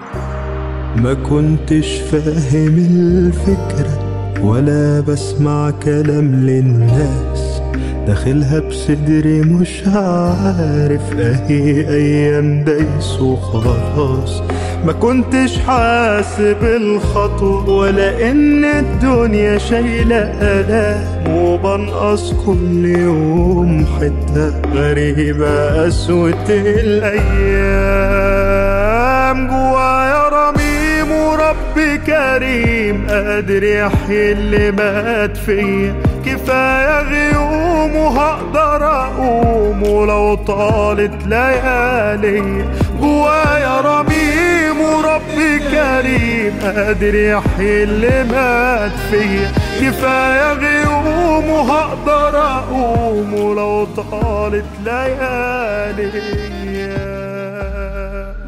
ما كنتش فاهم الفكرة ولا بسمع كلام للناس داخلها بصدري مش عارف اهي ايام دايس وخلاص ما كنتش حاسب الخطوة ولا ان الدنيا شايلة آلام وبنقص كل يوم حتة غريبة قسوة الأيام جوايا رميم ورب كريم قادر يحيي اللي مات فيا كفاية غيوم وهقدر أقوم ولو طالت ليالي جوايا رميم ورب كريم قادر يحيي اللي مات فيا كفاية غيوم وهقدر أقوم ولو طالت ليالي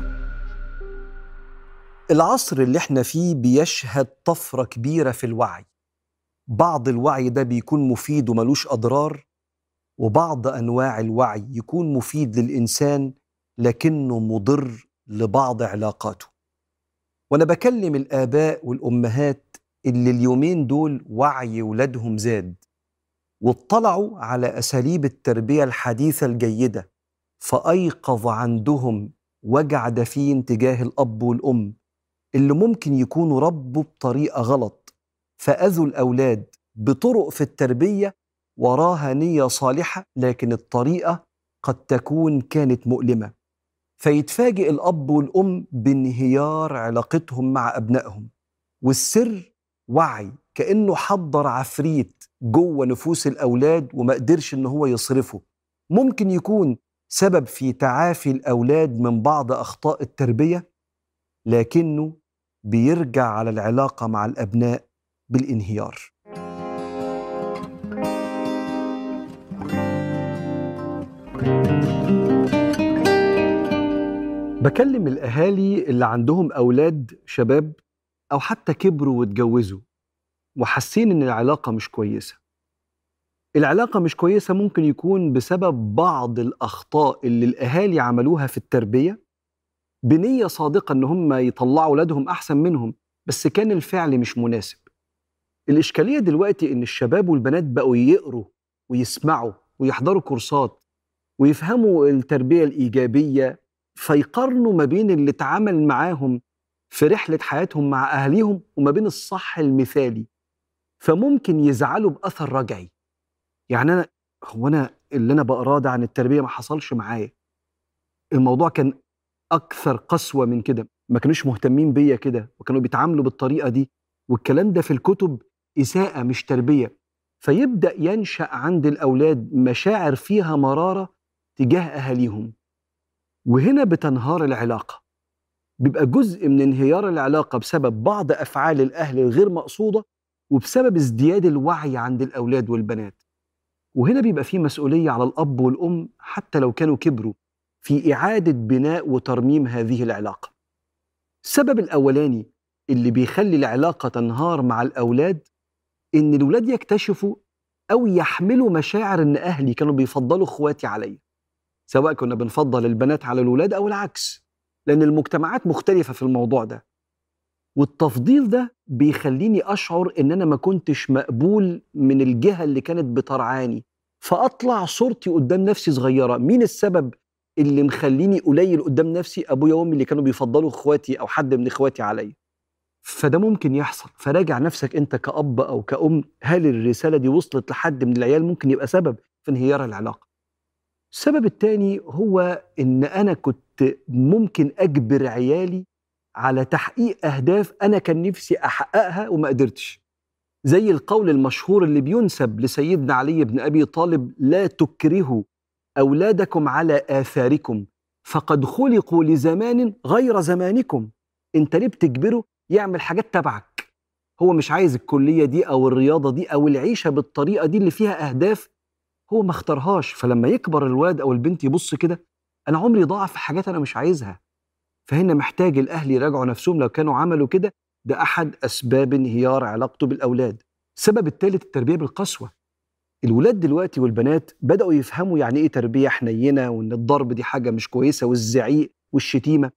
العصر اللي احنا فيه بيشهد طفرة كبيرة في الوعي بعض الوعي ده بيكون مفيد وملوش أضرار وبعض أنواع الوعي يكون مفيد للإنسان لكنه مضر لبعض علاقاته وأنا بكلم الآباء والأمهات اللي اليومين دول وعي ولادهم زاد واطلعوا على أساليب التربية الحديثة الجيدة فأيقظ عندهم وجع دفين تجاه الأب والأم اللي ممكن يكونوا ربوا بطريقة غلط فأذوا الأولاد بطرق في التربية وراها نية صالحة لكن الطريقة قد تكون كانت مؤلمة فيتفاجئ الأب والأم بانهيار علاقتهم مع أبنائهم والسر وعي كأنه حضر عفريت جوه نفوس الأولاد وما قدرش إن هو يصرفه ممكن يكون سبب في تعافي الأولاد من بعض أخطاء التربية لكنه بيرجع على العلاقة مع الأبناء بالانهيار بكلم الأهالي اللي عندهم أولاد شباب أو حتى كبروا واتجوزوا وحاسين إن العلاقة مش كويسة العلاقة مش كويسة ممكن يكون بسبب بعض الأخطاء اللي الأهالي عملوها في التربية بنية صادقة إن هم يطلعوا ولادهم أحسن منهم بس كان الفعل مش مناسب الإشكالية دلوقتي إن الشباب والبنات بقوا يقروا ويسمعوا ويحضروا كورسات ويفهموا التربية الإيجابية فيقارنوا ما بين اللي اتعامل معاهم في رحلة حياتهم مع أهليهم وما بين الصح المثالي فممكن يزعلوا بأثر رجعي يعني أنا هو أنا اللي أنا بقراه ده عن التربية ما حصلش معايا الموضوع كان أكثر قسوة من كده ما كانوش مهتمين بيا كده وكانوا بيتعاملوا بالطريقة دي والكلام ده في الكتب إساءة مش تربية فيبدأ ينشأ عند الأولاد مشاعر فيها مرارة تجاه أهاليهم وهنا بتنهار العلاقة بيبقى جزء من انهيار العلاقة بسبب بعض أفعال الأهل الغير مقصودة وبسبب ازدياد الوعي عند الأولاد والبنات وهنا بيبقى في مسؤولية على الأب والأم حتى لو كانوا كبروا في إعادة بناء وترميم هذه العلاقة السبب الأولاني اللي بيخلي العلاقة تنهار مع الأولاد إن الولاد يكتشفوا أو يحملوا مشاعر إن أهلي كانوا بيفضلوا إخواتي عليا سواء كنا بنفضل البنات على الولاد أو العكس لأن المجتمعات مختلفة في الموضوع ده والتفضيل ده بيخليني أشعر إن أنا ما كنتش مقبول من الجهة اللي كانت بترعاني فأطلع صورتي قدام نفسي صغيرة مين السبب اللي مخليني قليل قدام نفسي أبويا وأمي اللي كانوا بيفضلوا إخواتي أو حد من إخواتي عليا فده ممكن يحصل فراجع نفسك أنت كأب أو كأم هل الرسالة دي وصلت لحد من العيال ممكن يبقى سبب في انهيار العلاقة السبب التاني هو ان انا كنت ممكن اجبر عيالي على تحقيق اهداف انا كان نفسي احققها وما قدرتش زي القول المشهور اللي بينسب لسيدنا علي بن ابي طالب لا تكرهوا اولادكم على اثاركم فقد خلقوا لزمان غير زمانكم انت ليه بتجبره يعمل حاجات تبعك هو مش عايز الكليه دي او الرياضه دي او العيشه بالطريقه دي اللي فيها اهداف هو ما اختارهاش فلما يكبر الولد او البنت يبص كده انا عمري ضاع في حاجات انا مش عايزها فهنا محتاج الاهل يراجعوا نفسهم لو كانوا عملوا كده ده احد اسباب انهيار علاقته بالاولاد السبب الثالث التربيه بالقسوه الولاد دلوقتي والبنات بداوا يفهموا يعني ايه تربيه حنينه وان الضرب دي حاجه مش كويسه والزعيق والشتيمه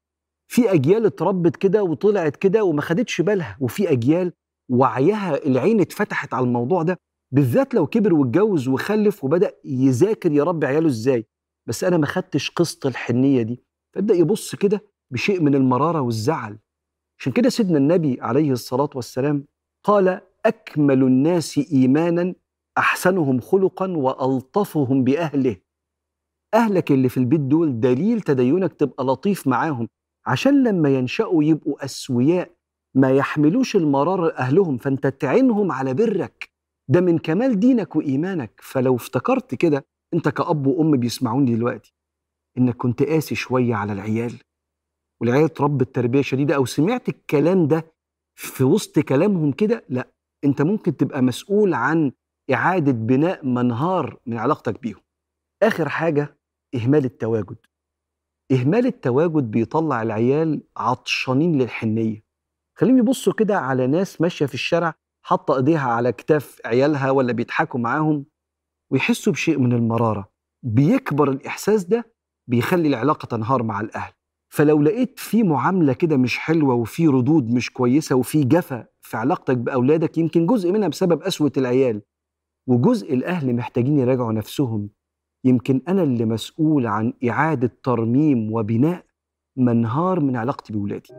في اجيال اتربت كده وطلعت كده وما خدتش بالها وفي اجيال وعيها العين اتفتحت على الموضوع ده بالذات لو كبر واتجوز وخلف وبدا يذاكر يربي عياله ازاي بس انا ما خدتش قسط الحنيه دي فبدا يبص كده بشيء من المراره والزعل عشان كده سيدنا النبي عليه الصلاه والسلام قال اكمل الناس ايمانا احسنهم خلقا والطفهم باهله اهلك اللي في البيت دول دليل تدينك تبقى لطيف معاهم عشان لما ينشأوا يبقوا أسوياء ما يحملوش المرار أهلهم فأنت تعينهم على برك ده من كمال دينك وإيمانك فلو افتكرت كده أنت كأب وأم بيسمعوني دلوقتي إنك كنت قاسي شوية على العيال والعيال اتربت تربية شديدة أو سمعت الكلام ده في وسط كلامهم كده لا أنت ممكن تبقى مسؤول عن إعادة بناء منهار من علاقتك بيهم آخر حاجة إهمال التواجد إهمال التواجد بيطلع العيال عطشانين للحنية خليهم يبصوا كده على ناس ماشية في الشارع حاطة إيديها على كتاف عيالها ولا بيضحكوا معاهم ويحسوا بشيء من المرارة بيكبر الإحساس ده بيخلي العلاقة تنهار مع الأهل فلو لقيت في معاملة كده مش حلوة وفي ردود مش كويسة وفي جفا في علاقتك بأولادك يمكن جزء منها بسبب قسوة العيال وجزء الأهل محتاجين يراجعوا نفسهم يمكن أنا اللي مسؤول عن إعادة ترميم وبناء منهار من علاقتي بولادي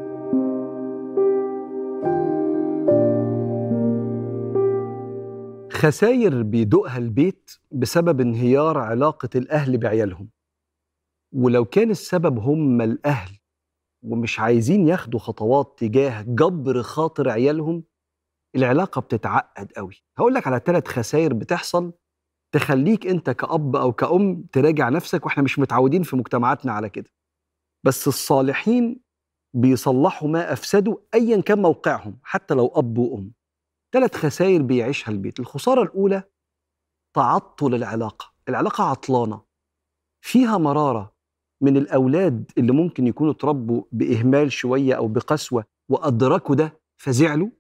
خساير بيدوقها البيت بسبب انهيار علاقة الأهل بعيالهم ولو كان السبب هم الأهل ومش عايزين ياخدوا خطوات تجاه جبر خاطر عيالهم العلاقة بتتعقد قوي هقول لك على ثلاث خسائر بتحصل تخليك انت كأب أو كأم تراجع نفسك واحنا مش متعودين في مجتمعاتنا على كده بس الصالحين بيصلحوا ما أفسدوا أيا كان موقعهم حتى لو أب وأم ثلاث خسائر بيعيشها البيت الخسارة الأولى تعطل العلاقة العلاقة عطلانة فيها مرارة من الأولاد اللي ممكن يكونوا اتربوا بإهمال شوية أو بقسوة وأدركوا ده فزعلوا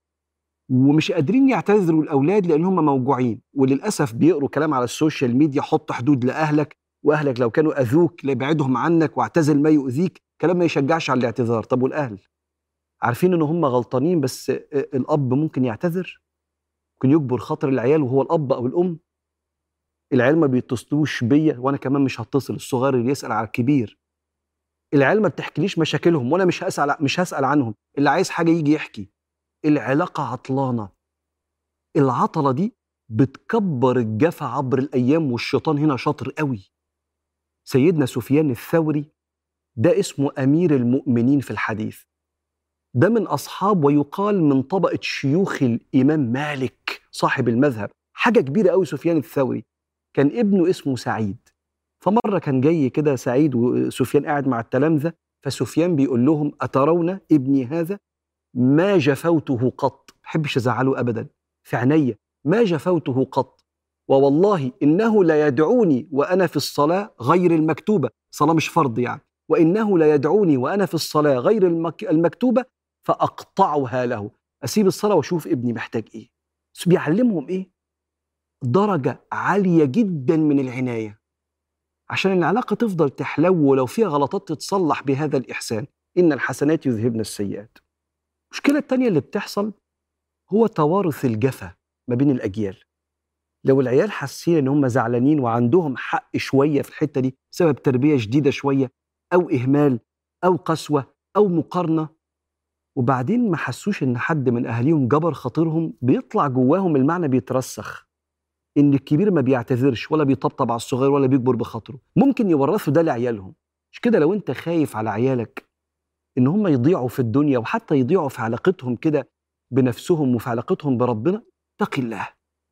ومش قادرين يعتذروا الاولاد لان هم موجوعين وللاسف بيقروا كلام على السوشيال ميديا حط حدود لاهلك واهلك لو كانوا اذوك لابعدهم عنك واعتزل ما يؤذيك كلام ما يشجعش على الاعتذار طب والاهل عارفين ان هم غلطانين بس الاب ممكن يعتذر ممكن يجبر خاطر العيال وهو الاب او الام العيال ما بيتصلوش بيا وانا كمان مش هتصل الصغير اللي يسال على الكبير العيال ما بتحكيليش مشاكلهم وانا مش هسال مش هسال عنهم اللي عايز حاجه يجي يحكي العلاقة عطلانة العطلة دي بتكبر الجفا عبر الأيام والشيطان هنا شاطر قوي سيدنا سفيان الثوري ده اسمه أمير المؤمنين في الحديث ده من أصحاب ويقال من طبقة شيوخ الإمام مالك صاحب المذهب حاجة كبيرة قوي سفيان الثوري كان ابنه اسمه سعيد فمرة كان جاي كده سعيد وسفيان قاعد مع التلامذة فسفيان بيقول لهم أترون ابني هذا ما جفوته قط بحبش ازعله ابدا في عينيا ما جفوته قط ووالله انه لا يدعوني وانا في الصلاه غير المكتوبه صلاه مش فرض يعني وانه لا يدعوني وانا في الصلاه غير المك... المكتوبه فاقطعها له اسيب الصلاه واشوف ابني محتاج ايه بس بيعلمهم ايه درجه عاليه جدا من العنايه عشان العلاقه تفضل تحلو ولو فيها غلطات تتصلح بهذا الاحسان ان الحسنات يذهبن السيئات المشكلة التانية اللي بتحصل هو توارث الجفا ما بين الأجيال لو العيال حاسين ان هم زعلانين وعندهم حق شويه في الحته دي بسبب تربيه شديده شويه او اهمال او قسوه او مقارنه وبعدين ما حسوش ان حد من اهاليهم جبر خاطرهم بيطلع جواهم المعنى بيترسخ ان الكبير ما بيعتذرش ولا بيطبطب على الصغير ولا بيجبر بخاطره ممكن يورثوا ده لعيالهم مش كده لو انت خايف على عيالك ان هم يضيعوا في الدنيا وحتى يضيعوا في علاقتهم كده بنفسهم وفي علاقتهم بربنا اتق الله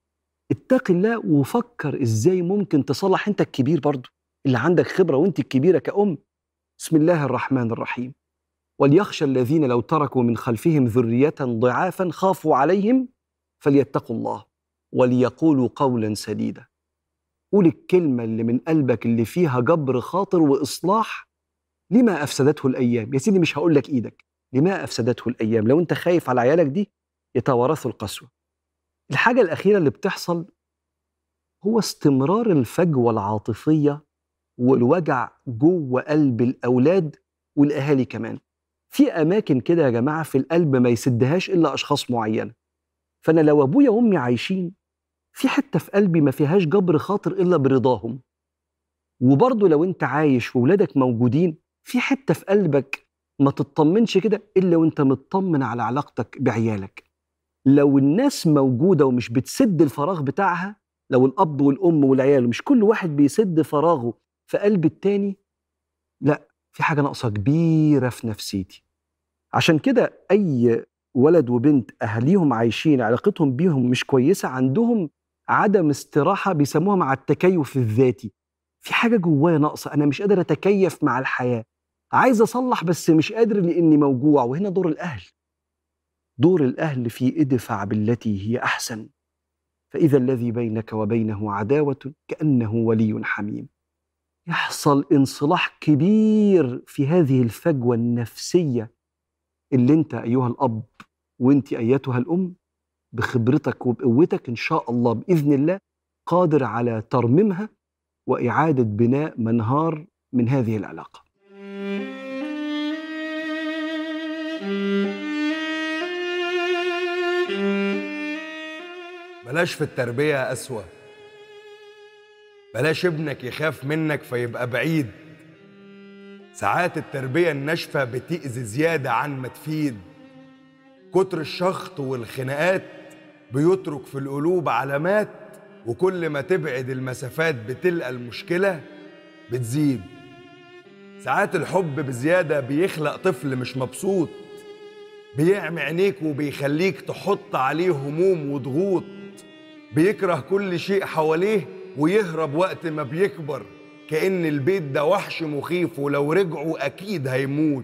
اتق الله وفكر ازاي ممكن تصلح انت الكبير برضه اللي عندك خبره وانت الكبيره كأم بسم الله الرحمن الرحيم وليخشى الذين لو تركوا من خلفهم ذرية ضعافا خافوا عليهم فليتقوا الله وليقولوا قولا سديدا قول الكلمة اللي من قلبك اللي فيها جبر خاطر وإصلاح لما أفسدته الأيام يا سيدي مش هقول لك إيدك لما أفسدته الأيام لو أنت خايف على عيالك دي يتوارثوا القسوة الحاجة الأخيرة اللي بتحصل هو استمرار الفجوة العاطفية والوجع جوه قلب الأولاد والاهالي كمان في اماكن كده يا جماعه في القلب ما يسدهاش الا اشخاص معينه فانا لو ابويا وامي عايشين في حته في قلبي ما فيهاش جبر خاطر الا برضاهم وبرضه لو انت عايش وولادك موجودين في حته في قلبك ما تطمنش كده الا وانت مطمن على علاقتك بعيالك لو الناس موجوده ومش بتسد الفراغ بتاعها لو الاب والام والعيال مش كل واحد بيسد فراغه في قلب التاني لا في حاجه ناقصه كبيره في نفسيتي عشان كده اي ولد وبنت اهاليهم عايشين علاقتهم بيهم مش كويسه عندهم عدم استراحه بيسموها مع التكيف الذاتي في حاجه جوايا ناقصه انا مش قادر اتكيف مع الحياه عايز اصلح بس مش قادر لاني موجوع وهنا دور الاهل دور الاهل في ادفع بالتي هي احسن فاذا الذي بينك وبينه عداوه كانه ولي حميم يحصل انصلاح كبير في هذه الفجوه النفسيه اللي انت ايها الاب وانت ايتها الام بخبرتك وبقوتك ان شاء الله باذن الله قادر على ترميمها واعاده بناء منهار من هذه العلاقه بلاش في التربية أسوأ بلاش ابنك يخاف منك فيبقى بعيد ساعات التربية الناشفة بتأذي زيادة عن ما تفيد كتر الشخط والخناقات بيترك في القلوب علامات وكل ما تبعد المسافات بتلقى المشكلة بتزيد ساعات الحب بزيادة بيخلق طفل مش مبسوط بيعمي عينيك وبيخليك تحط عليه هموم وضغوط بيكره كل شيء حواليه ويهرب وقت ما بيكبر كأن البيت ده وحش مخيف ولو رجعوا أكيد هيموت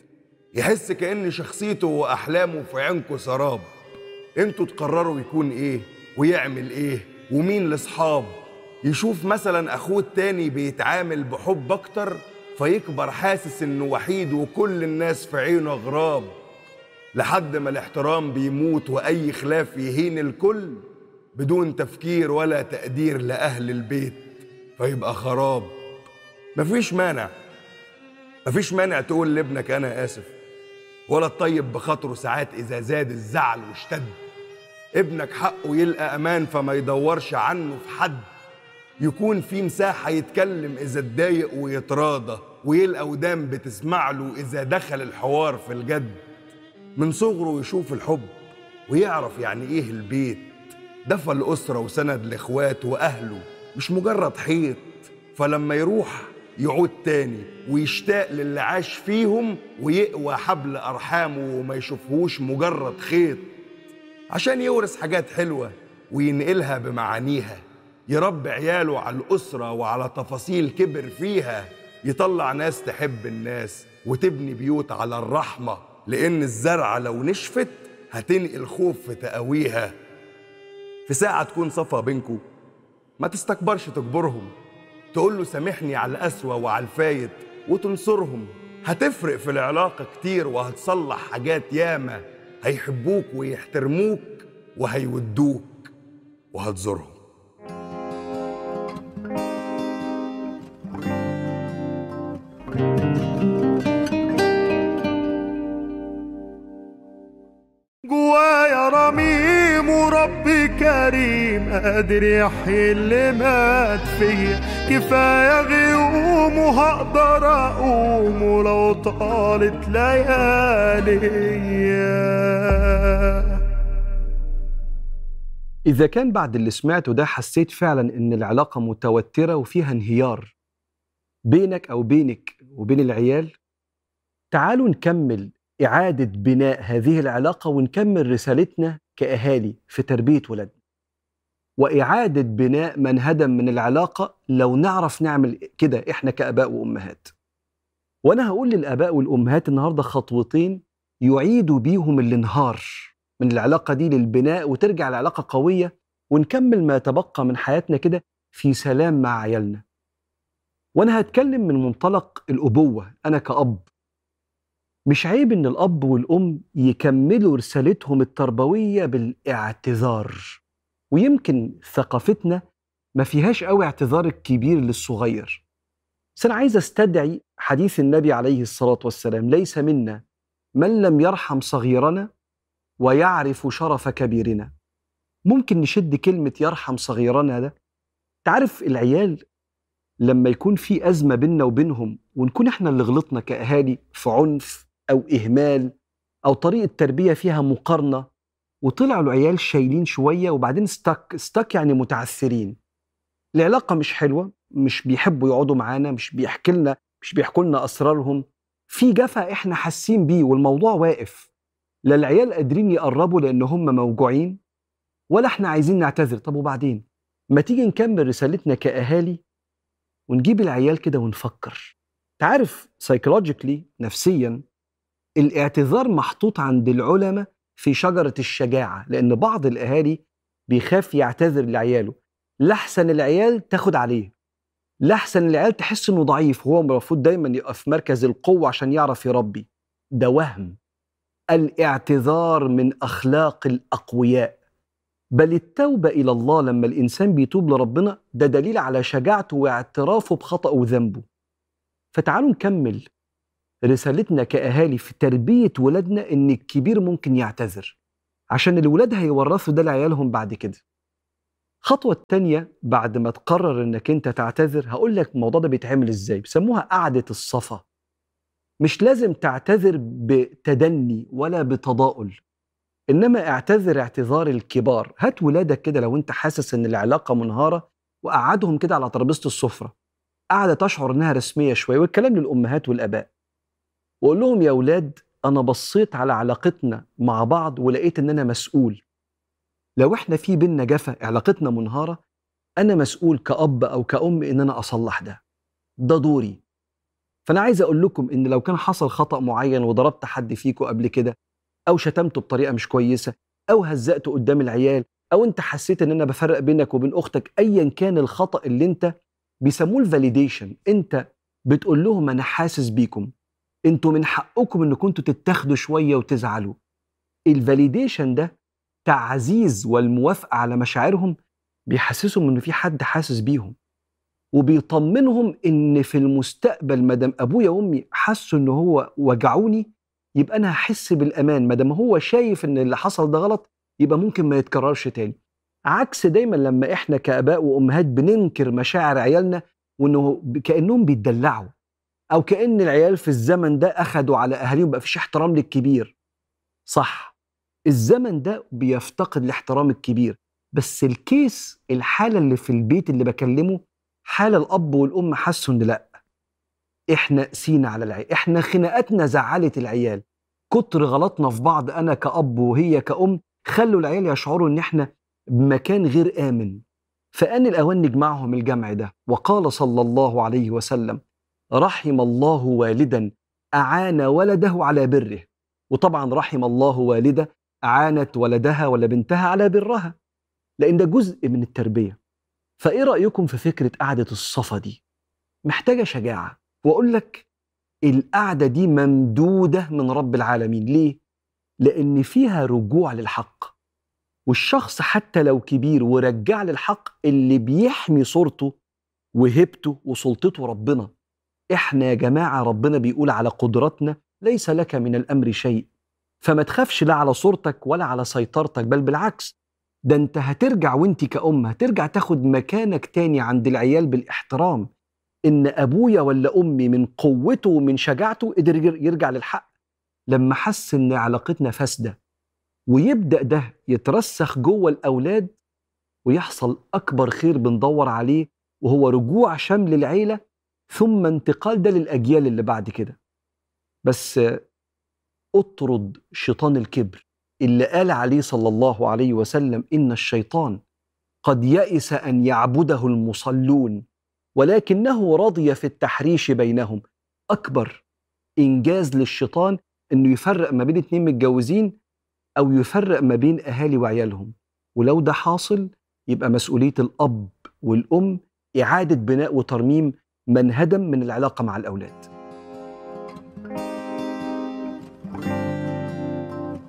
يحس كأن شخصيته وأحلامه في عينكوا سراب انتوا تقرروا يكون ايه ويعمل ايه ومين لاصحاب يشوف مثلا اخوه التاني بيتعامل بحب اكتر فيكبر حاسس انه وحيد وكل الناس في عينه غراب لحد ما الاحترام بيموت واي خلاف يهين الكل بدون تفكير ولا تقدير لاهل البيت فيبقى خراب مفيش مانع مفيش مانع تقول لابنك انا اسف ولا تطيب بخاطره ساعات اذا زاد الزعل واشتد ابنك حقه يلقى امان فما يدورش عنه في حد يكون في مساحة يتكلم إذا اتضايق ويتراضى ويلقى ودان بتسمع له إذا دخل الحوار في الجد من صغره يشوف الحب ويعرف يعني إيه البيت دفى الأسرة وسند لإخواته وأهله مش مجرد حيط فلما يروح يعود تاني ويشتاق للي عاش فيهم ويقوى حبل أرحامه وما يشوفهوش مجرد خيط عشان يورث حاجات حلوة وينقلها بمعانيها يربي عياله على الأسرة وعلى تفاصيل كبر فيها يطلع ناس تحب الناس وتبني بيوت على الرحمة لأن الزرعة لو نشفت هتنقل خوف في تقاويها في ساعة تكون صفا بينكو ما تستكبرش تجبرهم تقول له سامحني على القسوة وعلى الفايت وتنصرهم هتفرق في العلاقة كتير وهتصلح حاجات ياما هيحبوك ويحترموك وهيودوك وهتزورهم جوايا رميم وربي كريم قادر يحيي اللي مات فيا كفاية غيوم وهقدر أقوم ولو طالت ليالي إذا كان بعد اللي سمعته ده حسيت فعلا إن العلاقة متوترة وفيها انهيار بينك أو بينك وبين العيال تعالوا نكمل إعادة بناء هذه العلاقة ونكمل رسالتنا كأهالي في تربية ولادنا وإعادة بناء من هدم من العلاقة لو نعرف نعمل كده إحنا كآباء وأمهات وأنا هقول للآباء والأمهات النهاردة خطوتين يعيدوا بيهم الانهار من العلاقة دي للبناء وترجع العلاقة قوية ونكمل ما يتبقى من حياتنا كده في سلام مع عيالنا وأنا هتكلم من منطلق الأبوة أنا كأب مش عيب إن الأب والأم يكملوا رسالتهم التربوية بالاعتذار ويمكن ثقافتنا ما فيهاش قوي اعتذار الكبير للصغير بس أنا عايز أستدعي حديث النبي عليه الصلاة والسلام ليس منا من لم يرحم صغيرنا ويعرف شرف كبيرنا ممكن نشد كلمة يرحم صغيرنا ده تعرف العيال لما يكون في أزمة بيننا وبينهم ونكون احنا اللي غلطنا كأهالي في عنف أو إهمال أو طريقة تربية فيها مقارنة وطلعوا العيال شايلين شوية وبعدين ستك ستك يعني متعثرين العلاقة مش حلوة مش بيحبوا يقعدوا معانا مش بيحكي لنا مش بيحكوا لنا أسرارهم في جفا احنا حاسين بيه والموضوع واقف لا العيال قادرين يقربوا لأن هم موجوعين ولا احنا عايزين نعتذر طب وبعدين ما تيجي نكمل رسالتنا كأهالي ونجيب العيال كده ونفكر تعرف سايكولوجيكلي نفسيا الاعتذار محطوط عند العلماء في شجرة الشجاعة لأن بعض الأهالي بيخاف يعتذر لعياله لحسن العيال تاخد عليه لحسن العيال تحس انه ضعيف هو المفروض دايما يبقى في مركز القوة عشان يعرف يربي ده وهم الاعتذار من اخلاق الاقوياء بل التوبة إلى الله لما الإنسان بيتوب لربنا ده دليل على شجاعته واعترافه بخطأه وذنبه فتعالوا نكمل رسالتنا كأهالي في تربية ولادنا إن الكبير ممكن يعتذر عشان الولاد هيورثوا ده لعيالهم بعد كده الخطوة التانية بعد ما تقرر إنك أنت تعتذر هقول لك الموضوع ده بيتعمل إزاي بيسموها قعدة الصفا مش لازم تعتذر بتدني ولا بتضاؤل انما اعتذر اعتذار الكبار هات ولادك كده لو انت حاسس ان العلاقه منهاره وقعدهم كده على ترابيزه السفره قاعده تشعر انها رسميه شويه والكلام للامهات والاباء وقول لهم يا اولاد انا بصيت على علاقتنا مع بعض ولقيت ان انا مسؤول لو احنا في بينا جفا علاقتنا منهاره انا مسؤول كاب او كأم ان انا اصلح ده ده دوري فانا عايز اقول لكم ان لو كان حصل خطأ معين وضربت حد فيكم قبل كده او شتمته بطريقه مش كويسه او هزقته قدام العيال او انت حسيت ان انا بفرق بينك وبين اختك ايا كان الخطا اللي انت بيسموه الفاليديشن انت بتقول لهم انا حاسس بيكم انتوا من حقكم انكم انتوا تتاخدوا شويه وتزعلوا الفاليديشن ده تعزيز والموافقه على مشاعرهم بيحسسهم ان في حد حاسس بيهم وبيطمنهم ان في المستقبل مادام ابويا وامي حسوا ان هو وجعوني يبقى انا هحس بالامان ما دام هو شايف ان اللي حصل ده غلط يبقى ممكن ما يتكررش تاني عكس دايما لما احنا كاباء وامهات بننكر مشاعر عيالنا وانه كانهم بيتدلعوا او كان العيال في الزمن ده اخدوا على اهاليهم بقى فيش احترام للكبير صح الزمن ده بيفتقد الاحترام الكبير بس الكيس الحاله اللي في البيت اللي بكلمه حاله الاب والام حسوا ان لا احنا قسينا على العيال احنا خناقاتنا زعلت العيال كتر غلطنا في بعض انا كاب وهي كأم خلوا العيال يشعروا ان احنا بمكان غير امن فان الاوان نجمعهم الجمع ده وقال صلى الله عليه وسلم رحم الله والدا اعان ولده على بره وطبعا رحم الله والده اعانت ولدها ولا بنتها على برها لان ده جزء من التربيه فايه رايكم في فكره قعده الصفا دي محتاجه شجاعه واقول لك القعده دي ممدوده من رب العالمين ليه لان فيها رجوع للحق والشخص حتى لو كبير ورجع للحق اللي بيحمي صورته وهبته وسلطته ربنا احنا يا جماعه ربنا بيقول على قدراتنا ليس لك من الامر شيء فما تخافش لا على صورتك ولا على سيطرتك بل بالعكس ده انت هترجع وانت كأم هترجع تاخد مكانك تاني عند العيال بالاحترام ان ابويا ولا امي من قوته ومن شجاعته قدر يرجع للحق لما حس ان علاقتنا فاسده ويبدا ده يترسخ جوه الاولاد ويحصل اكبر خير بندور عليه وهو رجوع شمل العيله ثم انتقال ده للاجيال اللي بعد كده بس اطرد شيطان الكبر اللي قال عليه صلى الله عليه وسلم ان الشيطان قد يئس ان يعبده المصلون ولكنه رضي في التحريش بينهم اكبر انجاز للشيطان انه يفرق ما بين اتنين متجوزين او يفرق ما بين اهالي وعيالهم ولو ده حاصل يبقى مسؤوليه الاب والام اعاده بناء وترميم ما انهدم من العلاقه مع الاولاد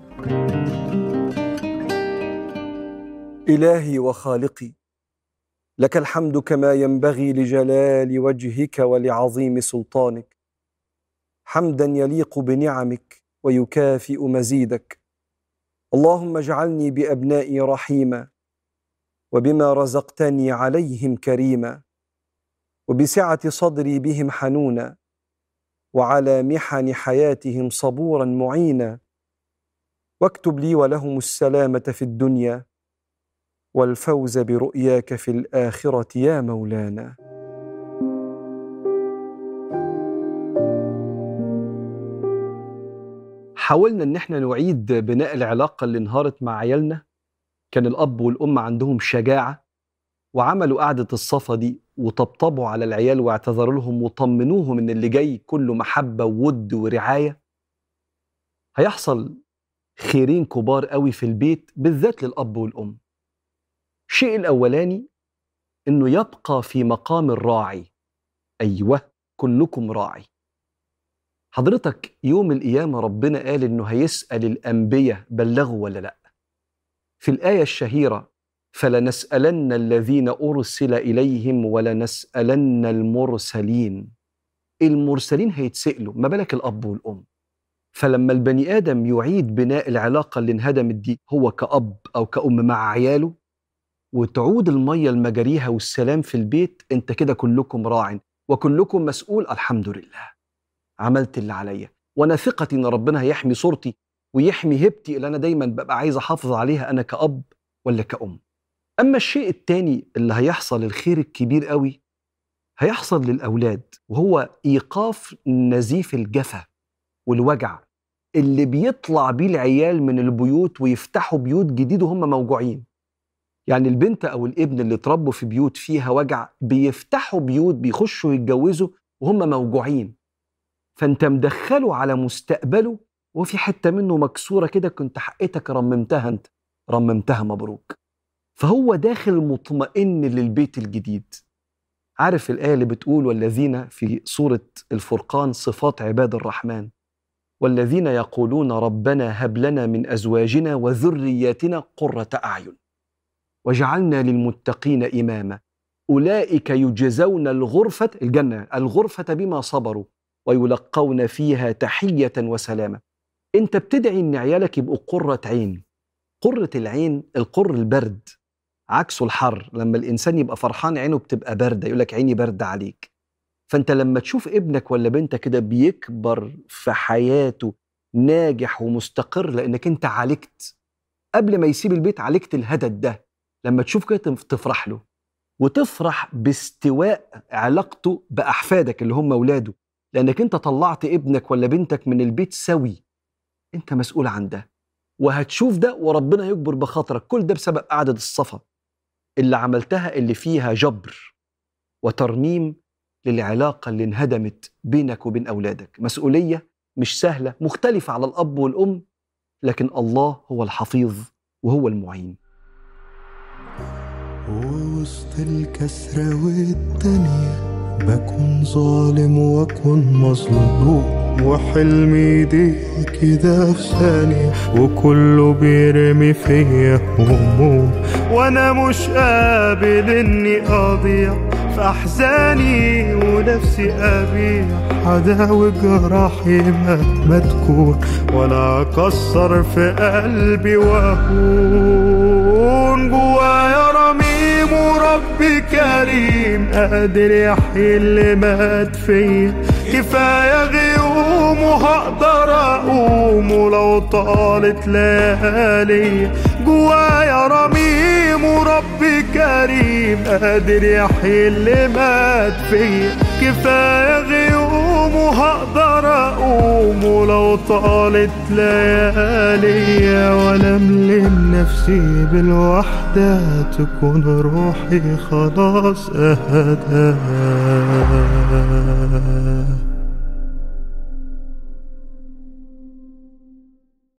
الهي وخالقي لك الحمد كما ينبغي لجلال وجهك ولعظيم سلطانك حمدا يليق بنعمك ويكافئ مزيدك اللهم اجعلني بابنائي رحيما وبما رزقتني عليهم كريما وبسعه صدري بهم حنونا وعلى محن حياتهم صبورا معينا واكتب لي ولهم السلامه في الدنيا والفوز برؤياك في الاخره يا مولانا حاولنا ان احنا نعيد بناء العلاقه اللي انهارت مع عيالنا كان الاب والام عندهم شجاعه وعملوا قعده الصفا دي وطبطبوا على العيال واعتذروا لهم وطمنوهم ان اللي جاي كله محبه وود ورعايه هيحصل خيرين كبار قوي في البيت بالذات للاب والام الشيء الاولاني انه يبقى في مقام الراعي ايوه كلكم راعي حضرتك يوم القيامه ربنا قال انه هيسال الانبياء بلغوا ولا لا في الايه الشهيره فلنسالن الذين ارسل اليهم ولنسالن المرسلين المرسلين هيتسالوا ما بالك الاب والام فلما البني ادم يعيد بناء العلاقه اللي انهدمت دي هو كاب او كأم مع عياله وتعود الميه لمجاريها والسلام في البيت انت كده كلكم راع وكلكم مسؤول الحمد لله عملت اللي عليا وانا ثقتي ان ربنا هيحمي صورتي ويحمي هبتي اللي انا دايما ببقى عايز احافظ عليها انا كأب ولا كأم اما الشيء التاني اللي هيحصل الخير الكبير قوي هيحصل للاولاد وهو ايقاف نزيف الجفا والوجع اللي بيطلع بيه العيال من البيوت ويفتحوا بيوت جديد وهم موجوعين يعني البنت او الابن اللي اتربوا في بيوت فيها وجع بيفتحوا بيوت بيخشوا يتجوزوا وهم موجوعين فانت مدخله على مستقبله وفي حته منه مكسوره كده كنت حقتك رممتها انت رممتها مبروك فهو داخل مطمئن للبيت الجديد عارف الآية اللي بتقول والذين في سورة الفرقان صفات عباد الرحمن والذين يقولون ربنا هب لنا من أزواجنا وذرياتنا قرة أعين وجعلنا للمتقين إماما أولئك يجزون الغرفة الجنة الغرفة بما صبروا ويلقون فيها تحية وسلامة أنت بتدعي إن عيالك يبقوا قرة عين قرة العين القر البرد عكسه الحر لما الإنسان يبقى فرحان عينه بتبقى باردة يقول لك عيني باردة عليك فأنت لما تشوف ابنك ولا بنتك كده بيكبر في حياته ناجح ومستقر لأنك أنت عالجت قبل ما يسيب البيت عالجت الهدد ده لما تشوف كده تفرح له وتفرح باستواء علاقته بأحفادك اللي هم أولاده لأنك أنت طلعت ابنك ولا بنتك من البيت سوي أنت مسؤول عن ده وهتشوف ده وربنا يكبر بخاطرك كل ده بسبب قعدة الصفا اللي عملتها اللي فيها جبر وترميم للعلاقة اللي انهدمت بينك وبين أولادك مسؤولية مش سهلة مختلفة على الأب والأم لكن الله هو الحفيظ وهو المعين ووسط الكسرة والدنيا بكون ظالم واكون مظلوم وحلمي دي كده في ثانية وكله بيرمي فيا هموم وانا مش قابل اني اضيع في احزاني ونفسي ابيع عداوي جراحي مهما تكون ولا اكسر في قلبي واهون جوايا رميم وربي كريم قادر يحيي اللي مات فيا كفايه غيوم وهقدر اقوم ولو طالت ليالي جوايا رميم وربي كريم قادر يحيي اللي مات فيا كفايه غيوم وهقدر اقوم ولو طالت ليالي ولا ملم نفسي بالوحدة تكون روحي خلاص اهدى